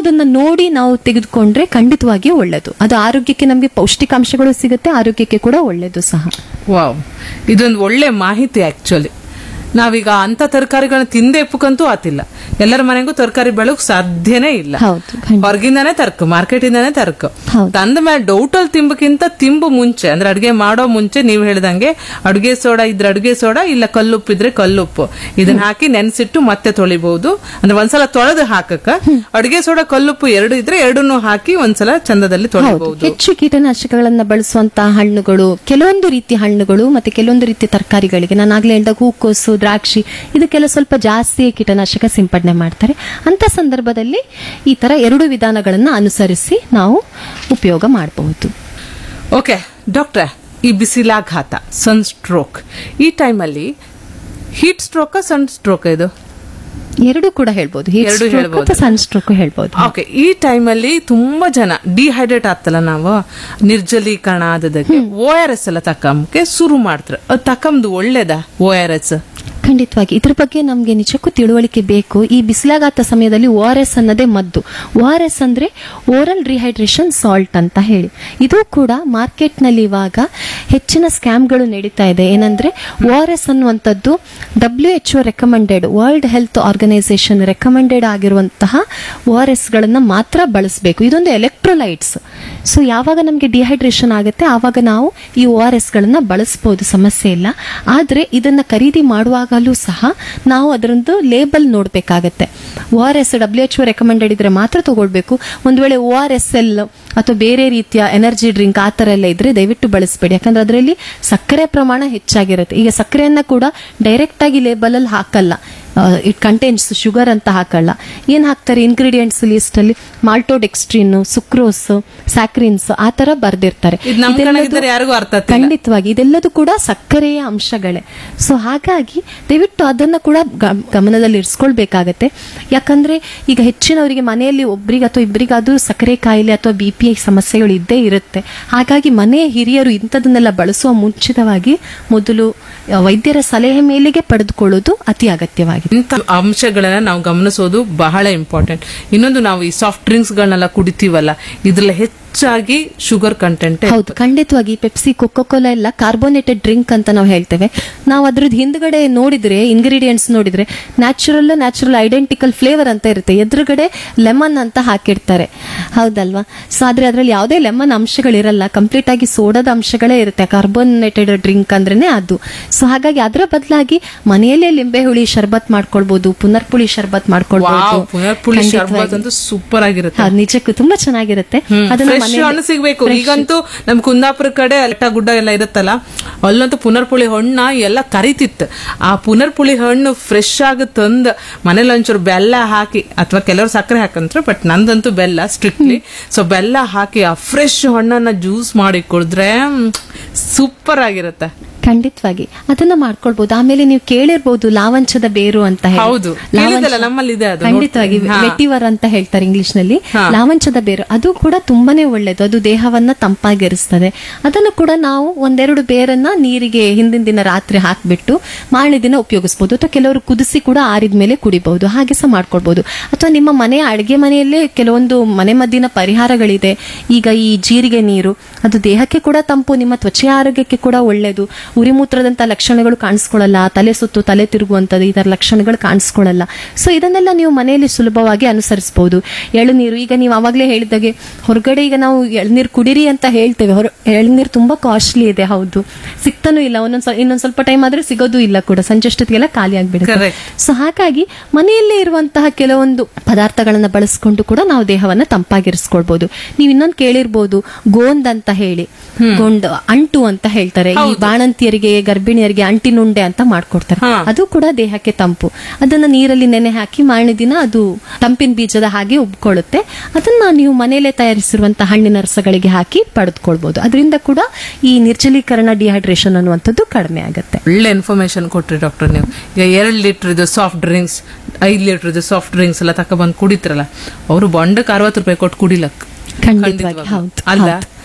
ಅನ್ನೋದನ್ನ ನೋಡಿ ನಾವು ತೆಗೆದುಕೊಂಡ್ರೆ ಖಂಡಿತವಾಗಿಯೂ ಒಳ್ಳೆಯದು ಅದು ಆರೋಗ್ಯಕ್ಕೆ ನಮಗೆ ಪೌಷ್ಟಿಕಾಂಶಗಳು ಸಿಗುತ್ತೆ ಆರೋಗ್ಯಕ್ಕೆ ಕೂಡ ಒಳ್ಳೆಯದು ಸಹ ವಾವ್ ಇದೊಂದು ಒಳ್ಳೆ ಮಾಹಿತಿ ಆಕ್ಚುಲಿ ನಾವೀಗ ಅಂತ ತರಕಾರಿಗಳನ್ನ ತಿಂದೆ ಎಪ್ಪಕ್ಕಂತೂ ಆತಿಲ್ಲ ಎಲ್ಲರ ಮನೆಗೂ ತರಕಾರಿ ಬೆಳಕ್ ಸಾಧ್ಯನೇ ಇಲ್ಲ ಹೌದು ಖಂಡಿತ. ಹೊರಗಿಂದಾನೇ ತರ್ಕ ಮಾರ್ಕೆಟ್ ಇಂದಾನೇ ತರ್ಕ ಹೌದು. ತಂದ ಮೇಲೆ ಡೌಟ್ ಅಲ್ಲಿ ತಿಂಬಕ್ಕಿಂತ ತಿಂಬು ಮುಂಚೆ ಅಂದ್ರೆ ಅಡ್ಗೆ ಮಾಡೋ ಮುಂಚೆ ನೀವು ಹೇಳ್ದಂಗೆ ಅಡುಗೆ ಸೋಡಾ ಇದ್ರೆ ಅಡುಗೆ ಸೋಡಾ ಇಲ್ಲ ಕಲ್ಲುಪ್ಪು ಇದ್ರೆ ಕಲ್ಲುಪ್ಪು ಇದನ್ನ ಹಾಕಿ ನೆನ್ಸಿಟ್ಟು ಮತ್ತೆ ತೊಳಿಬಹುದು ಅಂದ್ರೆ ಒಂದ್ಸಲ ತೊಳೆದು ಹಾಕಕ್ಕ ಅಡುಗೆ ಸೋಡಾ ಕಲ್ಲುಪ್ಪು ಎರಡು ಇದ್ರೆ ಎರಡನ್ನೂ ಹಾಕಿ ಒಂದ್ಸಲ ಚಂದದಲ್ಲಿ ಹೌದು ತೊಳಿಬಹುದು ಹೆಚ್ಚು ಕೀಟನಾಶಕಗಳನ್ನ ಬಳಸುವಂತಹ ಹಣ್ಣುಗಳು ಕೆಲವೊಂದು ರೀತಿಯ ಹಣ್ಣುಗಳು ಮತ್ತೆ ಕೆಲವೊಂದು ರೀತಿಯ ತರಕಾರಿಗಳಿಗೆ ನಾನು ಆಗ್ಲೇ ಹೇಳ್ದಾಗ ಹೂಕೋಸು ದ್ರಾಕ್ಷಿ ಇದಕ್ಕೆಲ್ಲ ಸ್ವಲ್ಪ ಜಾಸ್ತಿ ಕೀಟನಾಶಕ ಸಿಂಪಡಣೆ ಮಾಡ್ತಾರೆ ಅಂತ ಸಂದರ್ಭದಲ್ಲಿ ಈ ತರ ಎರಡು ವಿಧಾನಗಳನ್ನ ಅನುಸರಿಸಿ ನಾವು ಉಪಯೋಗ ಮಾಡಬಹುದು ಓಕೆ ಡಾಕ್ಟ್ರೆ ಈ ಬಿಸಿಲಾಘಾತ ಸನ್ ಸ್ಟ್ರೋಕ್ ಈ ಟೈಮಲ್ಲಿ ಹೀಟ್ ಸ್ಟ್ರೋಕ್ ಸನ್ ಸ್ಟ್ರೋಕ್ ಇದು ಎರಡು ಕೂಡ ಹೇಳ್ಬೋದು ಹೀಟ್ ಎರಡು ಸ್ಟ್ರೋಕ್ ಹೇಳ್ಬೋದು. ಅಥವಾ ಸನ್ ಸ್ಟ್ರೋಕ್ ಹೇಳ್ಬೋದು ಓಕೆ ಈ ಟೈಮಲ್ಲಿ ತುಂಬಾ ಜನ ಡಿಹೈಡ್ರೇಟ್ ಆಗ್ತಲ್ಲ ನಾವು ನಿರ್ಜಲೀಕರಣ ಆದದಕ್ಕೆ ಓ ಆರ್ ಎಸ್ ಎಲ್ಲ ತಕ್ಕಂಕೆ ಶುರು ಮಾಡ್ತಾರೆ ಅದು ತಕ್ಕಂದು ಒಳ್ಳೇದಾ ಓ ಆರ್ ಎಸ್ ಖಂಡಿತವಾಗಿ ಇದ್ರ ಬಗ್ಗೆ ನಮಗೆ ನಿಜಕ್ಕೂ ತಿಳುವಳಿಕೆ ಬೇಕು ಈ ಬಿಸಿಲಾಗಾತ ಸಮಯದಲ್ಲಿ ಓ ಆರ್ ಎಸ್ ಅನ್ನೋದೇ ಮದ್ದು ಓ ಆರ್ ಎಸ್ ಅಂದ್ರೆ ಓರಲ್ ರಿಹೈಡ್ರೇಷನ್ ಸಾಲ್ಟ್ ಅಂತ ಹೇಳಿ ಇದು ಕೂಡ ಮಾರ್ಕೆಟ್ ನಲ್ಲಿ ಇವಾಗ ಹೆಚ್ಚಿನ ಸ್ಕ್ಯಾಮ್ಗಳು ನಡೀತಾ ಇದೆ ಏನಂದ್ರೆ ಓ ಆರ್ ಎಸ್ ಅನ್ನುವಂಥದ್ದು W H O recommended world health organisation recommended ಆಗಿರುವಂತಹ ಓ ಆರ್ ಎಸ್ ಗಳನ್ನ ಮಾತ್ರ ಬಳಸಬೇಕು ಇದೊಂದು ಎಲೆಕ್ಟ್ರೋಲೈಟ್ಸ್ ಸೊ ಯಾವಾಗ ನಮಗೆ ಡಿಹೈಡ್ರೇಷನ್ ಆಗುತ್ತೆ ಆವಾಗ ನಾವು ಈ ಓ ಆರ್ ಎಸ್ ಗಳನ್ನ ಬಳಸಬಹುದು ಸಮಸ್ಯೆ ಇಲ್ಲ ಆದ್ರೆ ಇದನ್ನ ಖರೀದಿ ಮಾಡುವಾಗಲೂ ಸಹ ನಾವು ಅದರದ್ದು ಲೇಬಲ್ ನೋಡ್ಬೇಕಾಗತ್ತೆ O R S W H recommended ಇದ್ರೆ ಮಾತ್ರ ತಗೊಳ್ಬೇಕು ಒಂದು ವೇಳೆ ಓ ಆರ್ ಎಸ್ ಎಲ್ ಅಥವಾ ಬೇರೆ ರೀತಿಯ ಎನರ್ಜಿ ಡ್ರಿಂಕ್ ಆ ತರ ಎಲ್ಲ ಇದ್ರೆ ದಯವಿಟ್ಟು ಬಳಸಬೇಡಿ ಯಾಕಂದ್ರೆ ಅದರಲ್ಲಿ ಸಕ್ಕರೆ ಪ್ರಮಾಣ ಹೆಚ್ಚಾಗಿರುತ್ತೆ ಈಗ ಸಕ್ಕರೆಯನ್ನ ಕೂಡ ಡೈರೆಕ್ಟ್ ಆಗಿ ಲೇಬಲ್ ಅಲ್ಲಿ ಹಾಕಲ್ಲ ಇಟ್ ಕಂಟೆಂಟ್ಸ್ ಶುಗರ್ ಅಂತ ಹಾಕಲ್ಲ ಏನ್ ಹಾಕ್ತಾರೆ ಇಂಗ್ರೀಡಿಯೆಂಟ್ಸ್ ಲಿಸ್ಟ್ ಅಲ್ಲಿ ಮಾಲ್ಟೋಡೆಕ್ಸ್ಟ್ರಿನ್ ಸುಕ್ರೋಸ್ ಸ್ಯಾಕ್ರಿನ್ಸ್ ಆ ತರ ಬರ್ದಿರ್ತಾರೆ ಇದು ನಮ್ ಇದೆಲ್ಲದು- ಕಣಗಿದ್ದರೆ ಯಾರಿಗೂ ಅರ್ಥ ಆಗ್ತಿಲ್ಲ. ಖಂಡಿತವಾಗಿ ಇದೆಲ್ಲದೂ ಕೂಡ ಸಕ್ಕರೆಯ ಅಂಶಗಳೇ ಸೊ ಹಾಗಾಗಿ ದಯವಿಟ್ಟು ಅದನ್ನ ಕೂಡ ಗ- ಗಮನದಲ್ಲಿ ಇರಿಸ್ಕೊಳ್ಬೇಕಾಗತ್ತೆ ಯಾಕಂದ್ರೆ ಈಗ ಹೆಚ್ಚಿನವರಿಗೆ ಮನೆಯಲ್ಲಿ ಒಬ್ರಿಗೆ ಅಥವಾ ಇಬ್ಬರಿಗಾದ್ರೂ ಸಕ್ಕರೆ ಕಾಯಿಲೆ ಅಥವಾ ಬಿ ಪಿ ಸಮಸ್ಯೆಗಳು ಇದ್ದೇ ಇರುತ್ತೆ ಹಾಗಾಗಿ ಮನೆಯ ಹಿರಿಯರು ಇಂಥದನ್ನೆಲ್ಲ ಬಳಸುವ ಮುಂಚಿತವಾಗಿ ಮೊದಲು ಆ, ವೈದ್ಯರ ಸಲಹೆ ಮೇಲೆಗೆ ಪಡೆದುಕೊಳ್ಳೋದು ಅತಿ ಅಗತ್ಯವಾಗಿದೆ ಇಂಥ ಅಂಶಗಳನ್ನ ನಾವು ಗಮನಿಸೋದು ಬಹಳ ಇಂಪಾರ್ಟೆಂಟ್ ಇನ್ನೊಂದು ನಾವು ಈ ಸಾಫ್ಟ್ ಡ್ರಿಂಕ್ಸ್ ಗಳನ್ನೆಲ್ಲ ಕುಡಿತೀವಲ್ಲ ಇದ್ರಲ್ಲಿ ಹೆಚ್ಚಾಗಿ ಶುಗರ್ ಕಂಟೆಂಟ್ ಹೌದು ಖಂಡಿತವಾಗಿ ಪೆಪ್ಸಿ ಕೊಕೋ ಕೋಲಾ ಎಲ್ಲ ಕಾರ್ಬೋನೇಟೆಡ್ ಡ್ರಿಂಕ್ ಅಂತ ನಾವು ಹೇಳ್ತೇವೆ ನಾವು ಅದ್ರದ್ದು ಹಿಂದ್ಗಡೆ ನೋಡಿದ್ರೆ ಇಂಗ್ರೀಡಿಯೆಂಟ್ಸ್ ನೋಡಿದ್ರೆ ನ್ಯಾಚುರಲ್ ನ್ಯಾಚುರಲ್ ಐಡೆಂಟಿಕಲ್ ಫ್ಲೇವರ್ ಅಂತ ಇರುತ್ತೆ ಎದುರುಗಡೆ ಲೆಮನ್ ಅಂತ ಹಾಕಿರ್ತಾರೆ ಹೌದಲ್ವಾ ಸೊ ಆದ್ರೆ ಅದ್ರಲ್ಲಿ ಯಾವುದೇ ಲೆಮನ್ ಅಂಶಗಳಿರಲ್ಲ ಕಂಪ್ಲೀಟ್ ಆಗಿ ಸೋಡಾದ ಅಂಶಗಳೇ ಇರುತ್ತೆ ಕಾರ್ಬೋನೇಟೆಡ್ ಡ್ರಿಂಕ್ ಅಂದ್ರೇನೆ ಅದು ಸೊ ಹಾಗಾಗಿ ಅದರ ಬದಲಾಗಿ ಮನೆಯಲ್ಲೇ ಲಿಂಬೆ ಹುಳಿ ಶರ್ಬತ್ ಮಾಡ್ಕೊಳ್ಬಹುದು ಪುನರ್ಪುಳಿ ಶರ್ಬತ್ ಮಾಡ್ಕೊಳ್ಬಹುದು ವಾವ್ ಪುನರ್ಪುಳಿ ಶರ್ಬತ್ ಖಂಡಿತವಾಗಿ. ಅಂತೂ ಸೂಪರ್ ಆಗಿರುತ್ತೆ ಹೌದು, ನಿಜಕ್ಕೂ ತುಂಬಾ ಚೆನ್ನಾಗಿರುತ್ತೆ ಅದನ್ನ ಫ್ರೆಶ್ ಮನೆಯಲ್ಲಿ- ಹಣ್ಣು ಸಿಗ್ಬೇಕು fresh. ಈಗಂತೂ ನಮ್ ಕುಂದಾಪುರ ಕಡೆ ಅಲ್ಟ ಗುಡ್ಡ ಎಲ್ಲ ಇರುತ್ತಲ್ಲ ಅಲ್ಲಂತೂ ಪುನರ್ಪುಳಿ ಹಣ್ಣ ಎಲ್ಲ ಕರಿತಿತ್ತು ಆ ಪುನರ್ಪುಳಿ ಹಣ್ಣು ಫ್ರೆಶ್ ಆಗಿ ತಂದ್ ಮನೇಲಿ ಒಂಚೂರು ಬೆಲ್ಲ ಹಾಕಿ ಅಥವಾ ಕೆಲವರು ಸಕ್ಕರೆ ಹಾಕಂತಾರೆ ಬಟ್ ನಂದಂತೂ ಬೆಲ್ಲ ಸ್ಟ್ರಿಕ್ಟ್ಲಿ ಸೊ ಬೆಲ್ಲ ಹಾಕಿ ಆ ಫ್ರೆಶ್ ಹಣ್ಣನ್ನ ಜ್ಯೂಸ್ ಮಾಡಿ ಕುಡಿದ್ರೆ ಸೂಪರ್ ಆಗಿರುತ್ತೆ ಖಂಡಿತವಾಗಿ ಅದನ್ನ ಮಾಡ್ಕೊಳ್ಬಹುದು ಆಮೇಲೆ ನೀವು ಕೇಳಿರ್ಬೋದು ಲಾವಂಚದ ಬೇರು ಅಂತ ಹೇಳಿ ಹೌದು. ಲಾವಂಚ- ಕೇಳಿದ್ದಲ್ಲ, ನಮ್ಮಲ್ಲಿ ಇದೆ ಅದು, ಖಂಡಿತವಾಗಿ ನೋಡ್ತೀನಿ. ಹಾ. ವೆಟಿವರ್ ಅಂತ ಹೇಳ್ತಾರೆ ಇಂಗ್ಲಿಷ್ ನಲ್ಲಿ ಹಾ. ಲಾವಂಚದ ಬೇರು ಅದು ಕೂಡ ತುಂಬಾನೇ ಒಳ್ಳೇದು ಅದು ದೇಹವನ್ನ ತಂಪಾಗಿರಿಸ್ತದೆ ಅದನ್ನು ಕೂಡ ನಾವು ಒಂದೆರಡು ಬೇರನ್ನ ನೀರಿಗೆ ಹಿಂದಿನ ದಿನ ರಾತ್ರಿ ಹಾಕ್ಬಿಟ್ಟು ಮಾರನೇ ದಿನ ಉಪಯೋಗಿಸಬಹುದು ಅಥವಾ ಕೆಲವರು ಕುದಿಸಿ ಕೂಡ ಆರಿದ ಮೇಲೆ ಕುಡಿಬಹುದು ಹಾಗೆ ಸಹ ಮಾಡ್ಕೊಳ್ಬಹುದು ಅಥವಾ ನಿಮ್ಮ ಮನೆಯ ಅಡಿಗೆ ಮನೆಯಲ್ಲೇ ಕೆಲವೊಂದು ಮನೆ ಮದ್ದಿನ ಪರಿಹಾರಗಳಿದೆ ಈಗ ಈ ಜೀರಿಗೆ ನೀರು ಅದು ದೇಹಕ್ಕೆ ಕೂಡ ತಂಪು ನಿಮ್ಮ ತ್ವಚೆಯ ಆರೋಗ್ಯಕ್ಕೆ ಕೂಡ ಒಳ್ಳೆಯದು ಉರಿಮೂತ್ರದಂತ ಲಕ್ಷಣಗಳು ಕಾಣಿಸ್ಕೊಳ್ಳಲ್ಲ ತಲೆ ಸುತ್ತು ತಲೆ ತಿರುಗುವಂಥದ್ದು ಈ ತರ ಲಕ್ಷಣಗಳು ಕಾಣಿಸ್ಕೊಳ್ಳಲ್ಲ ಸೊ ಇದನ್ನೆಲ್ಲ ನೀವು ಮನೆಯಲ್ಲಿ ಸುಲಭವಾಗಿ ಅನುಸರಿಸಬಹುದು ಎಳನೀರು ಈಗ ನೀವು ಅವಾಗಲೇ ಹೇಳಿದಾಗೆ ಹೊರಗಡೆ ಈಗ ನಾವು ಎಳ್ನೀರು ಕುಡಿರಿ ಅಂತ ಹೇಳ್ತೇವೆ ಹೊರ ಎಳ್ನೀರು ತುಂಬಾ ಕಾಸ್ಟ್ಲಿ ಇದೆ ಹೌದು ಸಿಗ್ತಾನೂ ಇಲ್ಲ ಒಂದೊಂದ್ ಸ್ವ- ಇನ್ನೊಂದ್ ಸ್ವಲ್ಪ ಟೈಮ್ ಆದ್ರೆ ಸಿಗೋದು ಇಲ್ಲ ಕೂಡ ಸಂಜೆ ಅಷ್ಟೊತ್ತಿಗೆಲ್ಲ ಖಾಲಿ ಆಗ್ಬಿಡುತ್ತೆ Correct. ಸೊ ಹಾಗಾಗಿ ಮನೆಯಲ್ಲೇ ಇರುವಂತಹ ಕೆಲವೊಂದು ಪದಾರ್ಥಗಳನ್ನ ಬಳಸ್ಕೊಂಡು ಕೂಡ ನಾವು ದೇಹವನ್ನ ತಂಪಾಗಿರಿಸ್ಕೊಳ್ಬಹುದು ನೀವು ಇನ್ನೊಂದು ಕೇಳಿರ್ಬೋದು ಗೋಂದ್ ಅಂತ ಹೇಳಿ ಗೊಂಡ್ ಅಂಟು ಅಂತ ಹೇಳ್ತಾರೆ ಈ ಬಾಣಂತಿಯರಿಗೆ ಗರ್ಭಿಣಿಯರಿಗೆ ಅಂಟಿನುಂಡೆ ಅಂತ ಮಾಡ್ಕೊಡ್ತಾರೆ ಹಾ. ಅದು ಕೂಡ ದೇಹಕ್ಕೆ ತಂಪು ಅದನ್ನ ನೀರಲ್ಲಿ ನೆನೆ ಹಾಕಿ ಮಾರನೇ ದಿನ ಅದು ತಂಪಿನ ಬೀಜದ ಹಾಗೆ ಉಬ್ಕೊಳ್ಳುತ್ತೆ ಅದನ್ನ ನೀವು ಮನೆಯಲ್ಲೇ ತಯಾರಿಸಿರುವಂತಹ ಹಣ್ಣಿನ ರಸಗಳಿಗೆ ಹಾಕಿ ಪಡೆದುಕೊಳ್ಬಹುದು ಅದರಿಂದ ಕೂಡ ಈ ನಿರ್ಜಲೀಕರಣ ಡಿಹೈಡ್ರೇಷನ್ ಅನ್ನುವಂಥದ್ದು ಕಡಿಮೆ ಆಗುತ್ತೆ ಒಳ್ಳೆ ಇನ್ಫಾರ್ಮೇಶನ್ ಕೊಟ್ರಿ ಡಾಕ್ಟರ್ ನೀವು ಈಗ ಎರಡ್ ಲೀಟರ್ ಇದು ಸಾಫ್ಟ್ ಡ್ರಿಂಕ್ಸ್ ಐದ್ ಲೀಟರ್ ಇದು ಸಾಫ್ಟ್ ಡ್ರಿಂಕ್ಸ್ ಎಲ್ಲ ತಕ ಬಂದು ಕುಡಿತ್ರಲ್ಲ ಅವರು ಬೊಂಡಕ್ಕೆ ಅರವತ್ತು ರೂಪಾಯಿ ಕೊಟ್ಟು ಕುಡಿಲಕ್ ಖಂಡಿತವಾಗಿ ಹೌದು ಅಲ್ಲ ಹೌದು.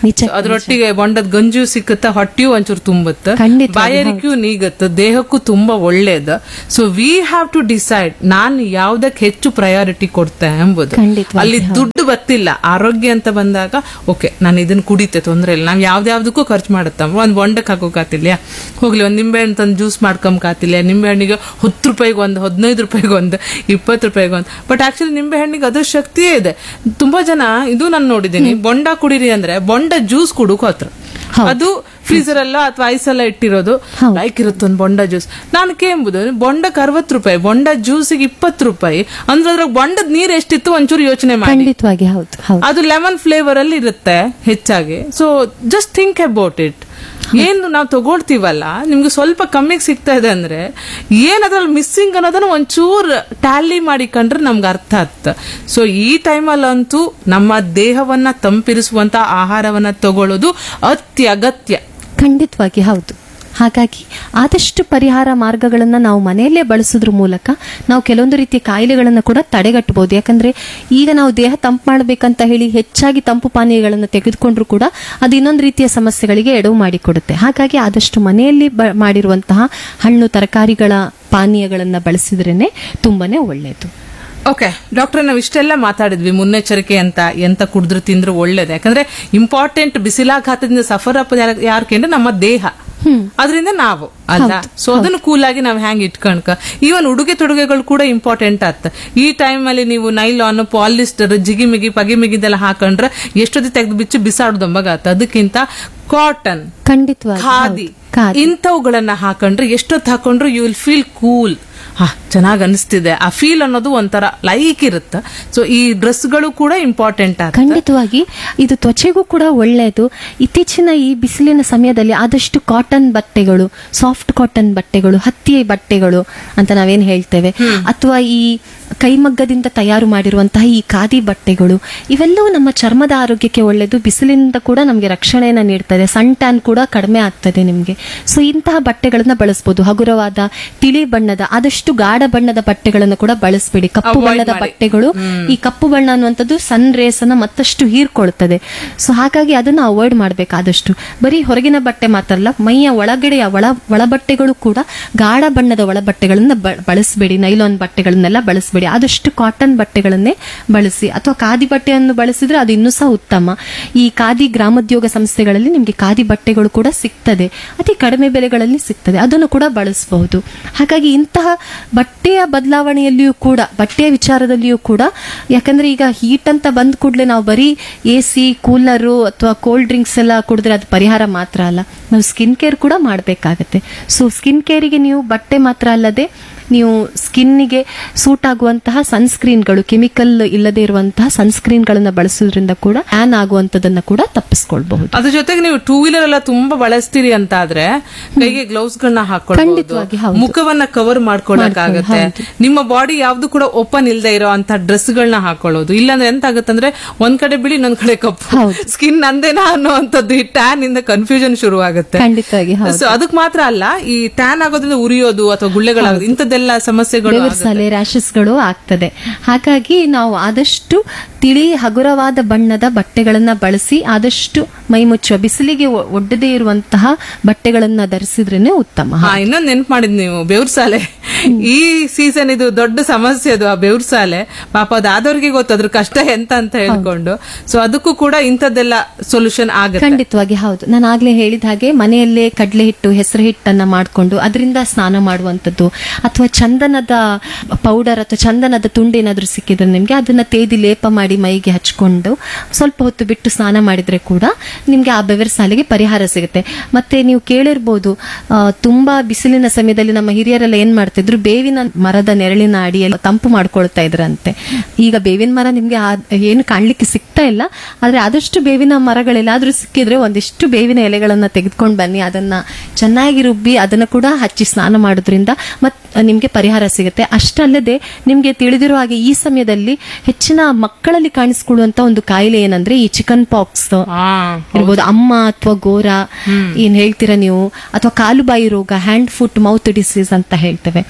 ನಿಜ, So, ಅದ್ರೊಟ್ಟಿಗೆ ಬೊಂಡದ ಗಂಜು ಸಿಕ್ಕುತ್ತ ಹೊಟ್ಟಿಯೂ ಒಂಚೂರು ತುಂಬುತ್ತ ಖಂಡಿತವಾಗಿ, ಬಾಯಾರಿಕೆಯೂ ನೀಗತ್ತ ದೇಹಕ್ಕೂ ತುಂಬಾ ಒಳ್ಳೇದು so we have to decide ನಾನ್ ಯಾವ್ದಕ್ ಹೆಚ್ಚು ಪ್ರಯಾರಿಟಿ ಕೊಡ್ತೆ ಎಂಬುದು ಖಂಡಿತವಾಗಿ, ಅಲ್ಲಿ ದುಡ್ಡು ಬತ್ತಿಲ್ಲ ಆರೋಗ್ಯ ಅಂತ ಬಂದಾಗ ಓಕೆ ನಾನು ಇದನ್ನ ಕುಡಿತೆ ತೊಂದ್ರೆ ಇಲ್ಲ ನಾವ್ ಯಾವ್ದ್ಯಾವ್ದಕ್ಕೂ ಖರ್ಚು ಮಾಡುತ್ತಮ್ಮ ಒಂದ್ ಬೊಂಡಕ್ ಹಾಕೋಕಾತಿಲ್ಲ ಹೋಗ್ಲಿ ಒಂದ್ ನಿಂಬೆಹಣ್ಣು ತಂದು ಜ್ಯೂಸ್ ಮಾಡ್ಕೊಂಬಕಾತಿಲ್ಲ ನಿಂಬೆಹಣ್ಣಿಗೆ ಹತ್ತು ರೂಪಾಯಿಗೆ ಒಂದು ಹದಿನೈದು ರೂಪಾಯಿಗೆ ಒಂದು ಇಪ್ಪತ್ತು ರೂಪಾಯಿಗೆ ಒಂದು ಬಟ್ ಆಕ್ಚುಲಿ ನಿಂಬೆಹಣ್ಣಿಗೆ ಅದ್ರ ಶಕ್ತಿಯೇ ಇದೆ ತುಂಬಾ ಜನ ಇದು ನಾನು ನೋಡಿದೀನಿ ಬೊಂಡ ಕುಡೀರಿ ಅಂದ್ರೆ ಬೊಂಡ ಜ್ಯೂಸ್ ಕುಡುಕು ಹತ್ರ ಅದು ಫ್ರೀಸರ್ ಅಲ್ಲ ಅಥವಾ ಐಸ್ ಎಲ್ಲ ಇಟ್ಟಿರೋದು ಲೈಕ್ ಇರುತ್ತೆ ಒಂದು ಬೊಂಡ ಜ್ಯೂಸ್ ನಾನು ಕೇಂಬುದು ಬೊಂಡಕ್ಕೆ ಅರವತ್ತು ರೂಪಾಯಿ ಬೊಂಡ ಜ್ಯೂಸಿಗೆ ಇಪ್ಪತ್ತು ರೂಪಾಯಿ ಅಂದ್ರೆ ಅದ್ರಾಗ ಬೊಂಡದ ನೀರ್ ಎಷ್ಟಿತ್ತು ಒಂಚೂರು ಯೋಚನೆ ಮಾಡಿ ಖಂಡಿತವಾಗಿ ಹೌದು ಹೌದು ಅದು ಲೆಮನ್ ಫ್ಲೇವರ್ ಅಲ್ಲಿ ಇರುತ್ತೆ ಹೆಚ್ಚಾಗಿ so just think about it ಏನು ನಾವು ತಗೊಳ್ತೀವಲ್ಲ ನಿಮ್ಗೆ ಸ್ವಲ್ಪ ಕಮ್ಮಿಗೆ ಸಿಗ್ತಾ ಇದೆ ಅಂದ್ರೆ ಏನ್ ಅದ್ರಲ್ಲಿ ಮಿಸ್ಸಿಂಗ್ ಅನ್ನೋದನ್ನ ಒಂಚೂರು ಟ್ಯಾಲಿ ಮಾಡಿಕೊಂಡ್ರೆ ನಮ್ಗೆ ಅರ್ಥ ಆಗ್ತ ಸೊ ಈ ಟೈಮಲ್ಲಂತೂ ನಮ್ಮ ದೇಹವನ್ನ ತಂಪಿರಿಸುವಂತ ಆಹಾರವನ್ನ ತಗೊಳ್ಳೋದು ಅತ್ಯಗತ್ಯ ಖಂಡಿತವಾಗಿ ಹೌದು ಹಾಗಾಗಿ ಆದಷ್ಟು ಪರಿಹಾರ ಮಾರ್ಗಗಳನ್ನ ನಾವು ಮನೆಯಲ್ಲೇ ಬಳಸೋದ್ರ ಮೂಲಕ ನಾವು ಕೆಲವೊಂದು ರೀತಿಯ ಕಾಯಿಲೆಗಳನ್ನು ಕೂಡ ತಡೆಗಟ್ಟಬಹುದು ಯಾಕಂದ್ರೆ ಈಗ ನಾವು ದೇಹ ತಂಪು ಮಾಡಬೇಕಂತ ಹೇಳಿ ಹೆಚ್ಚಾಗಿ ತಂಪು ಪಾನೀಯಗಳನ್ನು ತೆಗೆದುಕೊಂಡ್ರು ಕೂಡ ಅದು ಇನ್ನೊಂದು ರೀತಿಯ ಸಮಸ್ಯೆಗಳಿಗೆ ಎಡವು ಮಾಡಿಕೊಡುತ್ತೆ ಹಾಗಾಗಿ ಆದಷ್ಟು ಮನೆಯಲ್ಲಿ ಬ- ಮಾಡಿರುವಂತಹ ಹಣ್ಣು ತರಕಾರಿಗಳ ಪಾನೀಯಗಳನ್ನ ಬಳಸಿದ್ರೇನೆ ತುಂಬಾನೇ ಒಳ್ಳೆಯದು ಓಕೆ ಡಾಕ್ಟರ್ ನಾವು ಇಷ್ಟೆಲ್ಲ ಮಾತಾಡಿದ್ವಿ ಮುನ್ನೆಚ್ಚರಿಕೆ ಅಂತ ಎಂತ ಕುಡಿದ್ರು ತಿಂದ್ರು ಒಳ್ಳೇದು ಯಾಕಂದ್ರೆ ಇಂಪಾರ್ಟೆಂಟ್ ಬಿಸಿಲಾಘಾತದಿಂದ ಸಫರ್ ಅಪ್ ಯಾರು ಕೇಂದ್ರ ನಮ್ಮ ದೇಹ ಅದರಿಂದ ನಾವು ಅಲ್ಲ ಸೊ ಅದನ್ನು ಕೂಲ್ ಆಗಿ ನಾವು ಹ್ಯಾಂಗ್ ಇಟ್ಕಣ್ಕ ಈವನ್ ಉಡುಗೆ ತೊಡುಗೆಗಳು ಕೂಡ ಇಂಪಾರ್ಟೆಂಟ್ ಆತ ಈ ಟೈಮ್ ಅಲ್ಲಿ ನೀವು ನೈಲಾನ್ ಪಾಲಿಸ್ಟರ್ ಜಿಗಿಮಿಗಿ ಪಗಿಮಿಗಿದೆಲ್ಲ ಹಾಕೊಂಡ್ರೆ ಎಷ್ಟೊತ್ತಿ ತೆಗೆದು ಬಿಚ್ಚು ಬಿಸಾಡ್ದಂಬಾಗತ್ತ ಅದಕ್ಕಿಂತ ಕಾಟನ್ ಖಂಡಿತವಾಗಿ ಖಾದಿ ಹೌದು. ಖಾದಿ ಇಂಥವುಗಳನ್ನ ಹಾಕೊಂಡ್ರೆ ಎಷ್ಟೊತ್ತು ಹಾಕೊಂಡ್ರು ಯು ವಿಲ್ ಫೀಲ್ ಕೂಲ್ ಹಾ ಚೆನ್ನಾಗ್ ಅನಿಸ್ತಿದೆ ಆ ಫೀಲ್ ಅನ್ನೋದು ಒಂಥರ ಲೈಕ್ ಇರುತ್ತೆ ಸೊ ಈ ಡ್ರೆಸ್ಗಳು ಕೂಡ ಇಂಪಾರ್ಟೆಂಟ್ ಆಗುತ್ತೆ ಖಂಡಿತವಾಗಿ ಇದು ತ್ವಚೆಗೂ ಕೂಡ ಒಳ್ಳೆಯದು ಇತ್ತೀಚಿನ ಈ ಬಿಸಿಲಿನ ಸಮಯದಲ್ಲಿ ಆದಷ್ಟು ಕಾಟನ್ ಬಟ್ಟೆಗಳು ಸಾಫ್ಟ್ ಕಾಟನ್ ಬಟ್ಟೆಗಳು ಹತ್ತಿ ಬಟ್ಟೆಗಳು ಅಂತ ನಾವೇನ್ ಹೇಳ್ತೇವೆ ಅಥವಾ ಈ ಕೈಮಗ್ಗದಿಂದ ತಯಾರು ಮಾಡಿರುವಂತಹ ಈ ಖಾದಿ ಬಟ್ಟೆಗಳು ಇವೆಲ್ಲವೂ ನಮ್ಮ ಚರ್ಮದ ಆರೋಗ್ಯಕ್ಕೆ ಒಳ್ಳೆಯದು ಬಿಸಿಲಿನಿಂದ ಕೂಡ ನಮಗೆ ರಕ್ಷಣೆಯನ್ನು ನೀಡ್ತದೆ ಸನ್ ಟ್ಯಾನ್ ಕೂಡ ಕಡಿಮೆ ಆಗ್ತದೆ ನಿಮಗೆ ಸೊ ಇಂತಹ ಬಟ್ಟೆಗಳನ್ನ ಬಳಸಬಹುದು ಹಗುರವಾದ ತಿಳಿ ಬಣ್ಣದ ಆದಷ್ಟು ಗಾಢ ಬಣ್ಣದ ಬಟ್ಟೆಗಳನ್ನು ಕೂಡ ಬಳಸಬೇಡಿ ಕಪ್ಪು Avoid ಬಣ್ಣದ ಮಾಡಿ. ಬಟ್ಟೆಗಳು ಈ ಕಪ್ಪು ಬಣ್ಣ ಅನ್ನುವಂಥದ್ದು ಸನ್ ರೇಸ್ ಅನ್ನ ಮತ್ತಷ್ಟು ಹೀರ್ಕೊಳ್ತದೆ ಸೊ ಹಾಗಾಗಿ ಅದನ್ನ ಅವಾಯ್ಡ್ ಮಾಡಬೇಕಾದಷ್ಟು ಬರೀ ಹೊರಗಿನ ಬಟ್ಟೆ ಮಾತ್ರ ಅಲ್ಲ ಮೈಯ ಒಳಗಡೆಯ ಒಳ ಒಳ ಬಟ್ಟೆಗಳು ಕೂಡ ಗಾಢ ಬಣ್ಣದ ಒಳ ಬಟ್ಟೆಗಳನ್ನ ಬ- ಬಳಸಬೇಡಿ ನೈಲಾನ್ ಬಟ್ಟೆಗಳನ್ನೆಲ್ಲ ಬಳಸಬೇಡಿ ಆದಷ್ಟು ಕಾಟನ್ ಬಟ್ಟೆಗಳನ್ನೇ ಬಳಸಿ ಅಥವಾ ಖಾದಿ ಬಟ್ಟೆಯನ್ನು ಬಳಸಿದ್ರೆ ಅದು ಇನ್ನೂ ಸಹ ಉತ್ತಮ ಈ ಖಾದಿ ಗ್ರಾಮೋದ್ಯೋಗ ಸಂಸ್ಥೆಗಳಲ್ಲಿ ನಿಮಗೆ ಖಾದಿ ಬಟ್ಟೆಗಳು ಕೂಡ ಸಿಗ್ತದೆ ಅತಿ ಕಡಿಮೆ ಬೆಲೆಗಳಲ್ಲಿ ಸಿಗ್ತದೆ ಅದನ್ನು ಕೂಡ ಬಳಸಬಹುದು ಹಾಗಾಗಿ ಇಂತಹ ಬಟ್ಟೆಯ ಬದಲಾವಣೆಯಲ್ಲಿಯೂ ಕೂಡ ಬಟ್ಟೆಯ ವಿಚಾರದಲ್ಲಿಯೂ ಕೂಡ ಯಾಕಂದ್ರೆ ಈಗ ಹೀಟ್ ಅಂತ ಬಂದ ಕೂಡಲೇ ನಾವು ಬರೀ ಎ ಸಿ ಕೂಲರು ಅಥವಾ ಕೋಲ್ಡ್ ಡ್ರಿಂಕ್ಸ್ ಎಲ್ಲ ಕುಡಿದ್ರೆ ಅದು ಪರಿಹಾರ ಮಾತ್ರ ಅಲ್ಲ ನಾವು ಸ್ಕಿನ್ ಕೇರ್ ಕೂಡ ಮಾಡಬೇಕಾಗತ್ತೆ ಸೊ ಸ್ಕಿನ್ ಕೇರಿಗೆ ನೀವು ಬಟ್ಟೆ ಮಾತ್ರ ಅಲ್ಲದೆ ನೀವು ಸ್ಕಿನ್ನಿಗೆ ಸೂಟ್ ಆಗುವಂತಹ ಸನ್ಸ್ಕ್ರೀನ್ಗಳು ಕೆಮಿಕಲ್ ಇಲ್ಲದೆ ಇರುವಂತಹ ಸನ್ಸ್ಕ್ರೀನ್ಗಳನ್ನ ಬಳಸೋದ್ರಿಂದ ಕೂಡ ಆನ್ ಆಗುವಂತದನ್ನ ಕೂಡ ತಪ್ಪಿಸ್ಕೊಳ್ಬಹುದು ಅದ್ರ ಜೊತೆಗೆ ನೀವು ಟೂ ವೀಲರ್ ಎಲ್ಲ ತುಂಬಾ ಬಳಸ್ತೀರಿ ಅಂತ ಆದ್ರೆ ಕೈಗೆ ಗ್ಲೌಸ್ ಗಳನ್ನ ಖಂಡಿತವಾಗಿ, ಹಾಕೊಳ್ಳಬಹುದು ಹೌದು. ಮುಖವನ್ನ ಕವರ್ ಮಾಡ್ಕೊಳಕ್ಕಾಗತ್ತೆ ಮಾಡ್ಕೊಳ್ಳಿ, ನಿಮ್ಮ ಬಾಡಿ ಯಾವ್ದು ಕೂಡ ಓಪನ್ ಇಲ್ಲದೆ ಇರೋ ಅಂತ ಡ್ರೆಸ್ ಗಳನ್ನ ಹಾಕೊಳ್ಳೋದು ಇಲ್ಲಾಂದ್ರೆ ಎಂತ ಆಗುತ್ತಂದ್ರೆ ಒಂದ್ ಕಡೆ ಬಿಳಿ ಇನ್ನೊಂದ್ ಕಡೆ ಕಪ್ಪು ಹೌದು. ಸ್ಕಿನ್ ನಂದೇನಾ ಅನ್ನೋಂಥದ್ದು ಈ ಟ್ಯಾನ್ ಇಂದ ಕನ್ಫ್ಯೂಷನ್ ಶುರು ಆಗುತ್ತೆ ಖಂಡಿತವಾಗಿ ಹೌದು ಸೊ ಅದಕ್ಕೆ ಮಾತ್ರ ಅಲ್ಲ ಈ ಟ್ಯಾನ್ ಆಗೋದ್ರಿಂದ ಉರಿಯೋದು ಅಥವಾ ಗುಳ್ಳೆಗಳಾಗೋದು ಇಂಥದ್ದೆಲ್ಲ ಸಮಸ್ಯೆಗಳು ಬೆವರ್ಸಲೆ ರ್ಯಾಷಸ್ಗಳು ಆಗ್ತದೆ ಹಾಗಾಗಿ ನಾವು ಆದಷ್ಟು ತಿಳಿ ಹಗುರವಾದ ಬಣ್ಣದ ಬಟ್ಟೆಗಳನ್ನ ಬಳಸಿ ಆದಷ್ಟು ಮೈ ಮುಚ್ಚುವ ಬಿಸಿಲಿಗೆ ಒ- ಒಡ್ಡದೇ ಇರುವಂತಹ ಬಟ್ಟೆಗಳನ್ನ ಧರಿಸಿದ್ರೇನೆ ಉತ್ತಮ ಹಾ ಇನ್ನೊಂದ್ ನೆನ್ಪ್ ಮಾಡಿದ್ ನೀವು ಬೆವ್ರ ಸಾಲೆ ಈ ಸೀಸನ್ ಇದು ದೊಡ್ಡ ಸಮಸ್ಯೆ ಅದು ಆ ಬೆವ್ರ ಸಾಲೆ ಪಾಪ ಅದಾದವ್ರಿಗೆ ಗೊತ್ತು ಅದ್ರ ಕಷ್ಟ ಎಂತ ಅಂತ ಹೇಳ್ಕೊಂಡು ಸೊ ಅದಕ್ಕೂ ಕೂಡ ಇಂಥದ್ದೆಲ್ಲ ಸೊಲ್ಯೂಷನ್ ಆಗುತ್ತೆ ಖಂಡಿತವಾಗಿ ಹೌದು ನಾನು ಆಗ್ಲೇ ಹೇಳಿದ ಹಾಗೆ ಮನೆಯಲ್ಲೇ ಕಡಲೆ ಹಿಟ್ಟು ಹೆಸರು ಹಿಟ್ಟನ್ನ ಮಾಡಿಕೊಂಡು ಅದರಿಂದ ಸ್ನಾನ ಮಾಡುವಂಥದ್ದು ಅಥವಾ ಚಂದನದ ಪೌಡರ್ ಅಥವಾ ಚಂದನದ ತುಂಡು ಏನಾದ್ರೂ ಸಿಕ್ಕಿದ್ರೆ ನಿಮ್ಗೆ ಅದನ್ನ ತೇದಿ ಲೇಪ ಮಾಡಿ ಮೈಗೆ ಹಚ್ಕೊಂಡು ಸ್ವಲ್ಪ ಹೊತ್ತು ಬಿಟ್ಟು ಸ್ನಾನ ಮಾಡಿದ್ರೆ ಕೂಡ ನಿಮ್ಗೆ ಆ ಬೆವರ ಸಾಲಿಗೆ ಪರಿಹಾರ ಸಿಗುತ್ತೆ ಮತ್ತೆ ನೀವು ಕೇಳಿರ್ಬೋದು ಆ, ತುಂಬಾ ಬಿಸಿಲಿನ ಸಮಯದಲ್ಲಿ ನಮ್ಮ ಹಿರಿಯರೆಲ್ಲ ಏನ್ ಮಾಡ್ತಿದ್ರು ಬೇವಿನ ಮರದ ನೆರಳಿನ ಅಡಿಯಲ್ಲಿ ತಂಪು ಮಾಡ್ಕೊಳ್ತಾ ಇದ್ರಂತೆ ಈಗ ಬೇವಿನ ಮರ ನಿಮ್ಗೆ ಆ- ಏನು ಕಾಣ್ಲಿಕ್ಕೆ ಸಿಗ್ತಾ ಇಲ್ಲ ಆದ್ರೆ ಆದಷ್ಟು ಬೇವಿನ ಮರಗಳೆಲ್ಲಾದ್ರೂ ಸಿಕ್ಕಿದ್ರೆ ಒಂದಿಷ್ಟು ಬೇವಿನ ಎಲೆಗಳನ್ನ ತೆಗೆದುಕೊಂಡು ಬನ್ನಿ ಅದನ್ನ ಚೆನ್ನಾಗಿ ರುಬ್ಬಿ ಅದನ್ನ ಕೂಡ ಹಚ್ಚಿ ಸ್ನಾನ ಮಾಡೋದ್ರಿಂದ ಮತ್ ನಿಮ್ಗೆ ಪರಿಹಾರ ಸಿಗುತ್ತೆ ಅಷ್ಟಲ್ಲದೆ ನಿಮ್ಗೆ ತಿಳಿದಿರೋ ಹಾಗೆ ಈ ಸಮಯದಲ್ಲಿ ಹೆಚ್ಚಿನ ಮಕ್ಕಳಲ್ಲಿ ಕಾಣಿಸ್ಕೊಳ್ಳುವಂತ ಒಂದು ಕಾಯಿಲೆ ಏನಂದ್ರೆ ಈ ಚಿಕನ್ ಪಾಕ್ಸ್ ಹಾ ಇರ್ಬೋದು ಅಮ್ಮ ಅಥವಾ ಗೋರ ಏನ್ ಹೇಳ್ತೀರಾ ನೀವು ಅಥವಾ ಕಾಲುಬಾಯಿ ರೋಗ ಹ್ಯಾಂಡ್ ಫುಟ್ ಮೌತ್ ಡಿಸೀಸ್ ಅಂತ ಹೇಳ್ತೇವೆ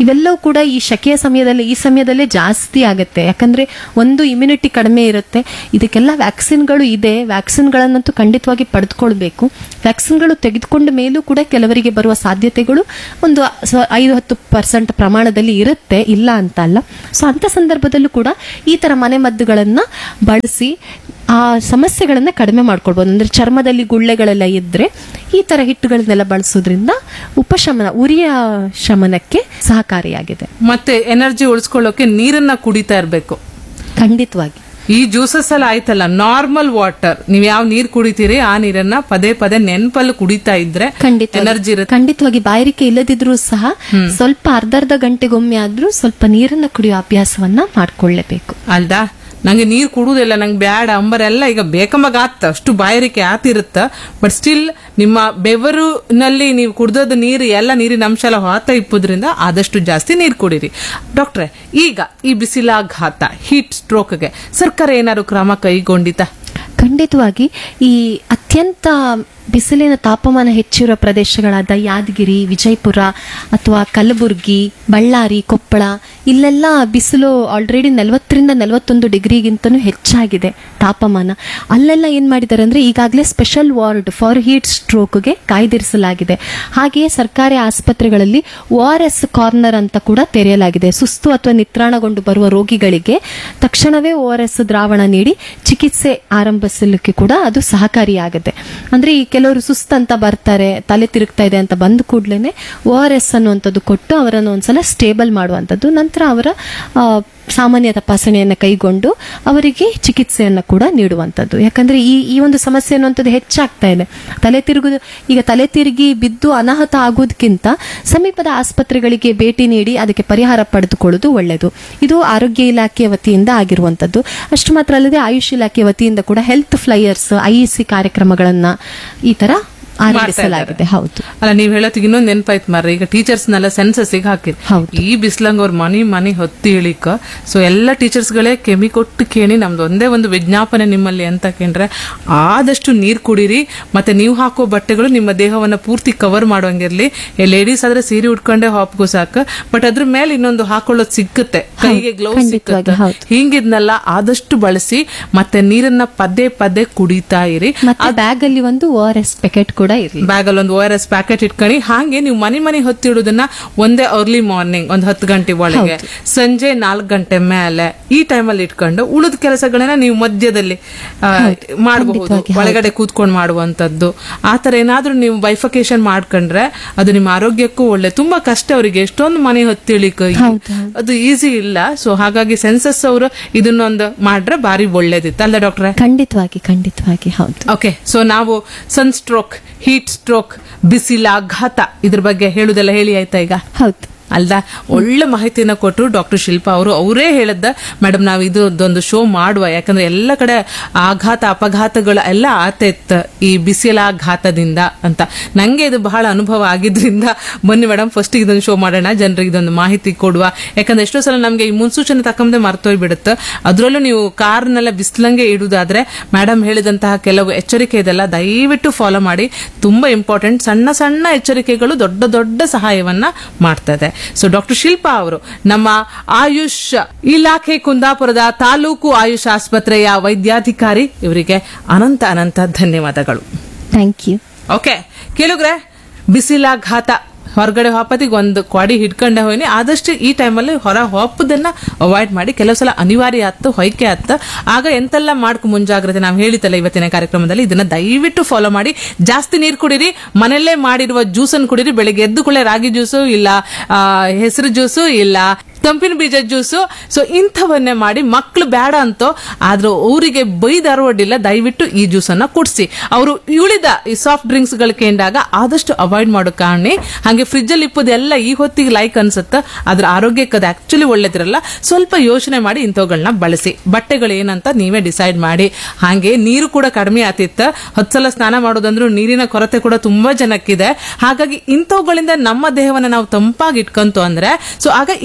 ಇವೆಲ್ಲವೂ ಕೂಡ ಈ ಶಕೆಯ ಸಮಯದಲ್ಲಿ ಈ ಸಮಯದಲ್ಲೇ ಜಾಸ್ತಿ ಆಗುತ್ತೆ ಯಾಕಂದ್ರೆ ಒಂದು ಇಮ್ಯುನಿಟಿ ಕಡಿಮೆ ಇರುತ್ತೆ ಇದಕ್ಕೆಲ್ಲ ವ್ಯಾಕ್ಸಿನ್ಗಳು ಇದೆ ವ್ಯಾಕ್ಸಿನ್ಗಳನ್ನಂತೂ ಖಂಡಿತವಾಗಿ ಪಡೆದುಕೊಳ್ಬೇಕು ವ್ಯಾಕ್ಸಿನ್ಗಳು ತೆಗೆದುಕೊಂಡ ಮೇಲೂ ಕೂಡ ಕೆಲವರಿಗೆ ಬರುವ ಸಾಧ್ಯತೆಗಳು ಒಂದು ಸ- ಐದು ಹತ್ತು ಪರ್ಸೆಂಟ್ ಪ್ರಮಾಣದಲ್ಲಿ ಇರುತ್ತೆ ಇಲ್ಲ ಅಂತ ಅಲ್ಲ ಸೊ ಅಂತ ಸಂದರ್ಭದಲ್ಲೂ ಕೂಡ ಈ ತರ ಮನೆಮದ್ದುಗಳನ್ನ ಬಳಸಿ ಆ ಸಮಸ್ಯೆಗಳನ್ನ ಕಡಿಮೆ ಮಾಡ್ಕೊಳ್ಬಹುದು ಅಂದ್ರೆ ಚರ್ಮದಲ್ಲಿ ಗುಳ್ಳೆಗಳೆಲ್ಲ ಇದ್ರೆ ಈ ತರ ಹಿಟ್ಟುಗಳನ್ನೆಲ್ಲ ಬಳಸೋದ್ರಿಂದ ಉಪಶಮನ ಉರಿಯ ಶಮನಕ್ಕೆ ಸಹಕಾರಿಯಾಗಿದೆ ಮತ್ತೆ ಎನರ್ಜಿ ಉಳಿಸ್ಕೊಳ್ಳೋಕೆ ನೀರನ್ನ ಕುಡಿತಾ ಇರ್ಬೇಕು ಖಂಡಿತವಾಗಿ ಈ ಜ್ಯೂಸಸ್ ಎಲ್ಲ ಆಯ್ತಲ್ಲ ನಾರ್ಮಲ್ ವಾಟರ್ ನೀವ್ ಯಾವ ನೀರ್ ಕುಡಿತೀರಿ ಆ ನೀರನ್ನ ಪದೇ ಪದೇ ನೆನ್ಪಲ್ಲಿ ಕುಡಿತಾ ಇದ್ರೆ ಖಂಡಿತ ಎನರ್ಜಿ ಇರುತ್ತೆ ಖಂಡಿತವಾಗಿ ಬಾಯಾರಿಕೆ ಇಲ್ಲದಿದ್ರೂ ಸಹ ಸ್ವಲ್ಪ ಅರ್ಧ ಅರ್ಧ ಗಂಟೆಗೊಮ್ಮೆ ಆದ್ರೂ ಸ್ವಲ್ಪ ನೀರನ್ನ ಕುಡಿಯೋ ಅಭ್ಯಾಸವನ್ನ ಮಾಡ್ಕೊಳ್ಳೇಬೇಕು ಅಲ್ದಾ ನಂಗೆ ನೀರ್ ಕುಡುವುದಿಲ್ಲ ನಂಗೆ ಬ್ಯಾಡ ಅಂಬರೆಲ್ಲ ಈಗ ಬೇಕಂಬಾಗ ಆತ ಅಷ್ಟು ಬಾಯಾರಿಕೆ ಆತಿರುತ್ತ ಬಟ್ ಸ್ಟಿಲ್ ನಿಮ್ಮ ಬೆವರುನಲ್ಲಿ ನೀವು ಕುಡ್ದದ ನೀರು ಎಲ್ಲ ನೀರಿನ ಅಂಶ ಎಲ್ಲ ಹೊತ್ತ ಇಪ್ಪುದ್ರಿಂದ ಆದಷ್ಟು ಜಾಸ್ತಿ ನೀರು ಕುಡೀರಿ ಡಾಕ್ಟ್ರೆ ಈಗ ಈ ಬಿಸಿಲಾಘಾತ ಹೀಟ್ ಸ್ಟ್ರೋಕ್ಗೆ ಸರ್ಕಾರ ಏನಾದ್ರು ಕ್ರಮ ಕೈಗೊಂಡಿತಾ ಖಂಡಿತವಾಗಿ ಈ ಅತ್ಯಂತ ಬಿಸಿಲಿನ ತಾಪಮಾನ ಹೆಚ್ಚಿರುವ ಪ್ರದೇಶಗಳಾದ ಯಾದಗಿರಿ ವಿಜಯಪುರ ಅಥವಾ ಕಲಬುರ್ಗಿ ಬಳ್ಳಾರಿ ಕೊಪ್ಪಳ ಇಲ್ಲೆಲ್ಲ ಬಿಸಿಲು ಆಲ್ರೆಡಿ ನಲವತ್ತರಿಂದ ನಲವತ್ತೊಂದು ಡಿಗ್ರಿಗಿಂತನೂ ಹೆಚ್ಚಾಗಿದೆ ತಾಪಮಾನ ಅಲ್ಲೆಲ್ಲ ಏನ್ ಮಾಡಿದ್ದಾರೆ ಅಂದ್ರೆ ಈಗಾಗಲೇ ಸ್ಪೆಷಲ್ ವಾರ್ಡ್ ಫಾರ್ ಹೀಟ್ ಸ್ಟ್ರೋಕ್ಗೆ ಕಾಯ್ದಿರಿಸಲಾಗಿದೆ ಹಾಗೆಯೇ ಸರ್ಕಾರಿ ಆಸ್ಪತ್ರೆಗಳಲ್ಲಿ ಒ ಆರ್ ಎಸ್ ಕಾರ್ನರ್ ಅಂತ ಕೂಡ ತೆರೆಯಲಾಗಿದೆ ಸುಸ್ತು ಅಥವಾ ನಿತ್ರಾಣಗೊಂಡು ಬರುವ ರೋಗಿಗಳಿಗೆ ತಕ್ಷಣವೇ ಒ ಆರ್ ಎಸ್ ದ್ರಾವಣ ನೀಡಿ ಚಿಕಿತ್ಸೆ ಆರಂಭಿಸಲಿಕ್ಕೆ ಕೂಡ ಅದು ಸಹಕಾರಿಯಾಗುತ್ತೆ ಅಂದ್ರೆ ಈ ಕೆಲವರು ಸುಸ್ತಂತ ಬರ್ತಾರೆ ತಲೆ ತಿರುಗ್ತಾ ಇದೆ ಅಂತ ಬಂದ ಕೂಡ್ಲೇನೆ ಒ ಆರ್ ಎಸ್ ಅನ್ನುವಂಥದ್ದು ಕೊಟ್ಟು ಅವರನ್ನು ಒಂದ್ಸಲ ಸ್ಟೇಬಲ್ ಮಾಡುವಂಥದ್ದು ನಂತರ ಅವರ ಆ, ಸಾಮಾನ್ಯ ತಪಾಸಣೆಯನ್ನು ಕೈಗೊಂಡು ಅವರಿಗೆ ಚಿಕಿತ್ಸೆಯನ್ನು ಕೂಡ ನೀಡುವಂಥದ್ದು ಯಾಕಂದ್ರೆ ಈ ಈ ಒಂದು ಸಮಸ್ಯೆ ಅನ್ನುವಂಥದ್ದು ಹೆಚ್ಚಾಗ್ತಾ ಇದೆ ತಲೆ ತಿರುಗುದು ಈಗ ತಲೆ ತಿರುಗಿ ಬಿದ್ದು ಅನಾಹುತ ಆಗೋದಕ್ಕಿಂತ ಸಮೀಪದ ಆಸ್ಪತ್ರೆಗಳಿಗೆ ಭೇಟಿ ನೀಡಿ ಅದಕ್ಕೆ ಪರಿಹಾರ ಪಡೆದುಕೊಳ್ಳುವುದು ಒಳ್ಳೆಯದು ಇದು ಆರೋಗ್ಯ ಇಲಾಖೆ ವತಿಯಿಂದ ಆಗಿರುವಂಥದ್ದು ಅಷ್ಟು ಮಾತ್ರ ಅಲ್ಲದೆ ಆಯುಷ್ ಇಲಾಖೆ ವತಿಯಿಂದ ಕೂಡ ಹೆಲ್ತ್ ಫ್ಲೈಯರ್ಸ್ ಐಇಸಿ ಕಾರ್ಯಕ್ರಮಗಳನ್ನ ಈ ತರ ಆರಂಭಿಸಲಾಗಿದೆ ಹೌದು ಅಲ್ಲ ನೀವ್ ಹೇಳೋತ್ತಿಗೆ ಇನ್ನೊಂದ್ ನೆನಪಾಯ್ತು ಮಾರ್ರೆ ಈಗ ಟೀಚರ್ಸ್ನೆಲ್ಲ ಸೆನ್ಸಸ್ಸಿಗೆ ಹಾಕಿರಿ ಹೌದು. ಈ ಬಿಸ್ಲಂಗ್ ಅವ್ರ ಮನಿ ಮನಿ ಹೊತ್ತಿ ಇಳಿಕ ಸೊ ಎಲ್ಲ ಟೀಚರ್ಸ್ಗಳೇ ಕೆಮಿ ಕೊಟ್ಟು ಕೇಳಿ ನಮ್ದು ಒಂದೇ ಒಂದು ವಿಜ್ಞಾಪನೆ ನಿಮ್ಮಲ್ಲಿ ಅಂತ ಕೇಂದ್ರೆ ಆದಷ್ಟು ನೀರ್ ಕುಡೀರಿ ಮತ್ತೆ ನೀವು ಹಾಕೋ ಬಟ್ಟೆಗಳು ನಿಮ್ಮ ದೇಹವನ್ನ ಪೂರ್ತಿ ಕವರ್ ಮಾಡುವಂಗಿರ್ಲಿ ಲೇಡೀಸ್ ಆದ್ರೆ ಸೀರೆ ಉಟ್ಕೊಂಡೆ ಹಾಪ್ಗೂ ಸಾಕು ಬಟ್ ಅದ್ರ ಮೇಲೆ ಇನ್ನೊಂದು ಹಾಕೊಳ್ಳೋದು ಸಿಕ್ಕುತ್ತೆ ಕೈಗೆ ಗ್ಲೌಸ್ ಖಂಡಿತವಾಗಿ, ಸಿಕ್ಕುತ್ತೆ ಹೌದು. ಹಿಂಗಿದ್ನೆಲ್ಲ ಆದಷ್ಟು ಬಳಸಿ ಮತ್ತೆ ನೀರನ್ನ ಪದೇ ಪದೇ ಕುಡಿತಾ ಇರಿ ಮತ್ತೆ ಬ್ಯಾಗ್ ಅಲ್ಲಿ ಒಂದು ಒ ಆರ್ ಎಸ್ ಪ್ಯಾಕೆಟ್ ಕೂಡ ಇರಲಿ ಬ್ಯಾಗ್ ಅಲ್ಲಿ ಒಂದು ಓ ಆರ್ ಎಸ್ ಪ್ಯಾಕೆಟ್ ಇಟ್ಕೊಳ್ಳಿ ಹಾಗೆ ನೀವು ಮನೆ ಮನೆ ಹೊತ್ತಿಡುದನ್ನ ಒಂದೇ ಅರ್ಲಿ ಮಾರ್ನಿಂಗ್ ಒಂದು ಹತ್ತು ಗಂಟೆ ಒಳಗೆ ಸಂಜೆ ನಾಲ್ಕು ಗಂಟೆ ಮೇಲೆ ಈ ಟೈಮಲ್ಲಿ ಇಟ್ಕೊಂಡು ಉಳಿದ ಕೆಲಸಗಳನ್ನ ನೀವು ಮಧ್ಯದಲ್ಲಿ ಆ, ಮಾಡಬಹುದು ಖಂಡಿತವಾಗಿ, ಒಳಗಡೆ ಕೂತ್ಕೊಂಡು ಮಾಡುವಂತದ್ದು ಆತರ ಏನಾದ್ರೂ ನೀವು ಬೈಫಿಕೇಶನ್ ಮಾಡ್ಕೊಂಡ್ರೆ ಅದು ನಿಮ್ಮ ಆರೋಗ್ಯಕ್ಕೂ ಒಳ್ಳೆ ತುಂಬಾ ಕಷ್ಟ ಅವರಿಗೆ ಎಷ್ಟೊಂದು ಮನೆ ಹೊತ್ತಿಳಿಕ ಹೌದು, ಅದು ಈಸಿ ಇಲ್ಲ ಸೊ ಹಾಗಾಗಿ ಸೆನ್ಸಸ್ ಅವರು ಇದನ್ನೊಂದು ಮಾಡ್ರೆ ಬಾರಿ ಒಳ್ಳೇದಿತ್ತು ಅಲ್ಲ ಡಾಕ್ಟ್ರೆ ಖಂಡಿತವಾಗಿ ಖಂಡಿತವಾಗಿ ಹೌದು ಓಕೆ ಸೊ ನಾವು ಸನ್ ಸ್ಟ್ರೋಕ್ ಹೀಟ್ ಸ್ಟ್ರೋಕ್ ಬಿಸಿಲಾಘಾತ ಇದ್ರ ಬಗ್ಗೆ ಹೇಳುದೆಲ್ಲ ಹೇಳಿ ಆಯ್ತಾ ಈಗ ಹೌದು ಅಲ್ದಾ ಒಳ್ಳೆ ಮಾಹಿತಿನ ಕೊಟ್ಟರು ಡಾಕ್ಟರ್ ಶಿಲ್ಪಾ ಅವರು ಅವರೇ ಹೇಳಿದ್ದ ಮೇಡಮ್ ನಾವು ಇದೊಂದು ಶೋ ಮಾಡುವ ಯಾಕಂದ್ರೆ ಎಲ್ಲ ಕಡೆ ಆಘಾತ ಅಪಘಾತಗಳು ಎಲ್ಲ ಆತೈತ್ ಈ ಬಿಸಿಲಾಘಾತದಿಂದ ಅಂತ ನಂಗೆ ಇದು ಬಹಳ ಅನುಭವ ಆಗಿದ್ರಿಂದ ಬನ್ನಿ ಮೇಡಮ್ ಫಸ್ಟ್ ಇದೊಂದು ಶೋ ಮಾಡೋಣ ಜನರಿಗೆ ಇದೊಂದು ಮಾಹಿತಿ ಕೊಡುವ ಯಾಕಂದ್ರೆ ಎಷ್ಟೋ ಸಲ ನಮ್ಗೆ ಈ ಮುನ್ಸೂಚನೆ ತಕ್ಕಂತೆ ಮರ್ತೋಗ್ಬಿಡುತ್ತೆ ಅದರಲ್ಲೂ ನೀವು ಕಾರ್ನೆಲ್ಲ ಬಿಸಿಲಂಗೆ ಇಡುದಾದ್ರೆ ಮೇಡಮ್ ಹೇಳಿದಂತಹ ಕೆಲವು ಎಚ್ಚರಿಕೆ ಇದೆಲ್ಲ ದಯವಿಟ್ಟು ಫಾಲೋ ಮಾಡಿ ತುಂಬಾ ಇಂಪಾರ್ಟೆಂಟ್ ಸಣ್ಣ ಸಣ್ಣ ಎಚ್ಚರಿಕೆಗಳು ದೊಡ್ಡ ದೊಡ್ಡ ಸಹಾಯವನ್ನ ಮಾಡ್ತದೆ ಸೊ ಡಾಕ್ಟರ್ ಶಿಲ್ಪಾ ಅವರು ನಮ್ಮ ಆಯುಷ್ ಇಲಾಖೆ ಕುಂದಾಪುರದ ತಾಲೂಕು ಆಯುಷ್ ಆಸ್ಪತ್ರೆಯ ವೈದ್ಯಾಧಿಕಾರಿ ಇವರಿಗೆ ಅನಂತ ಅನಂತ ಧನ್ಯವಾದಗಳು ಥ್ಯಾಂಕ್ ಯು ಓಕೆ ಕೇಳುಗ್ರೆ ಬಿಸಿಲಾಘಾತ ಹೊರಗಡೆ ಹೋಪತಿಗೆ ಒಂದು ಕ್ವಾಡಿ ಹಿಡ್ಕೊಂಡೆ ಹೋಯ್ನಿ ಆದಷ್ಟು ಈ ಟೈಮಲ್ಲಿ ಹೊರ ಹೋಪದನ್ನ ಅವಾಯ್ಡ್ ಮಾಡಿ ಕೆಲವು ಸಲ ಅನಿವಾರ್ಯ ಆತ್ತು ಹೊಯ್ಕೆ ಆತ್ತು ಆಗ ಎಂತೆಲ್ಲ ಮಾಡ್ಕೊ ಮುಂಜಾಗ್ರತೆ ನಾವು ಹೇಳಿತಲ್ಲ ಇವತ್ತಿನ ಕಾರ್ಯಕ್ರಮದಲ್ಲಿ ಇದನ್ನ ದಯವಿಟ್ಟು ಫಾಲೋ ಮಾಡಿ ಜಾಸ್ತಿ ನೀರು ಕುಡೀರಿ ಮನೆಯಲ್ಲೇ ಮಾಡಿರುವ ಜ್ಯೂಸನ್ನು ಕುಡೀರಿ ಬೆಳಿಗ್ಗೆ ಎದ್ದು ಕೂಡಲೇ ರಾಗಿ ಜ್ಯೂಸು ಇಲ್ಲ ಆ, ಹೆಸರು ಜ್ಯೂಸು ಇಲ್ಲ ತಂಪಿನ ಬೀಜ ಜ್ಯೂಸು ಸೊ ಇಂಥವನ್ನೇ ಮಾಡಿ ಮಕ್ಳು ಬೇಡ ಅಂತೋ ಆದ್ರೂ ಅವರಿಗೆ ಬೈದಾರವಡ್ಡಿಲ್ಲ ದಯವಿಟ್ಟು ಈ ಜ್ಯೂಸನ್ನ ಕುಡಿಸಿ ಅವರು ಉಳಿದ ಈ ಸಾಫ್ಟ್ ಡ್ರಿಂಕ್ಸ್ ಗಳು ಕೇಂದಾಗ ಆದಷ್ಟು ಅವಾಯ್ಡ್ ಮಾಡೋ ಕಾರಣಿ ಹಾಗೆ ಫ್ರಿಜ್ ಅಲ್ಲಿ ಇಪ್ಪದೆಲ್ಲ ಈ ಹೊತ್ತಿಗೆ ಲೈಕ್ ಅನ್ಸುತ್ತೆ ಅದ್ರ ಆರೋಗ್ಯಕ್ಕೆ ಅದು ಆಕ್ಚುಲಿ ಒಳ್ಳೇದಿರಲ್ಲ ಸ್ವಲ್ಪ ಯೋಚನೆ ಮಾಡಿ ಇಂಥವುಗಳನ್ನ ಬಳಸಿ ಬಟ್ಟೆಗಳು ಏನಂತ ನೀವೇ ಡಿಸೈಡ್ ಮಾಡಿ ಹಾಗೆ ನೀರು ಕೂಡ ಕಡಿಮೆ ಆತಿತ್ತು ಹತ್ತು ಸಲ ಸ್ನಾನ ಮಾಡೋದಂದ್ರೂ ನೀರಿನ ಕೊರತೆ ಕೂಡ ತುಂಬಾ ಜನಕ್ಕಿದೆ ಹಾಗಾಗಿ ಇಂಥವುಗಳಿಂದ ನಮ್ಮ ದೇಹವನ್ನ ನಾವು ತಂಪಾಗಿ ಇಟ್ಕೊಂತು ಅಂದ್ರೆ ಸೊ ಆಗ ಇಂಥ ಉಳಿದ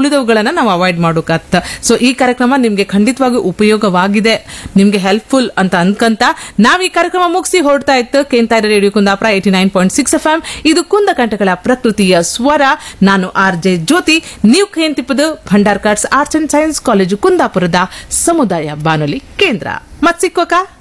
ಉಳಿದವುಗಳನ್ನ ನಾವು ಅವಾಯ್ಡ್ ಮಾಡೋಕತ್ತ ಸೊ ಈ ಕಾರ್ಯಕ್ರಮ ನಿಮ್ಗೆ ಖಂಡಿತವಾಗಿ ಉಪಯೋಗವಾಗಿದೆ ನಿಮ್ಗೆ ಹೆಲ್ಪ್ಫುಲ್ ಅಂತ ಅನ್ಕಂತ ನಾವ್ ಈ ಕಾರ್ಯಕ್ರಮ ಮುಗಿಸಿ ಹೊರಡ್ತಾ ಇತ್ತು ಕೇಂತಾರ radio Kundapura eighty nine point six F M ಇದು ಕುಂದ ಕಂಠಗಳ ಪ್ರಕೃತಿಯ ಸ್ವರ ನಾನು ಆರ್ ಜೆ ಜ್ಯೋತಿ ನೀವು ಕೇಂತಿಪ್ಪದು Bhandarkars arts and science college ಕುಂದಾಪುರದ ಸಮುದಾಯ ಬಾನುಲಿ ಕೇಂದ್ರ ಮತ್ ಸಿಕ್ಕೋಕ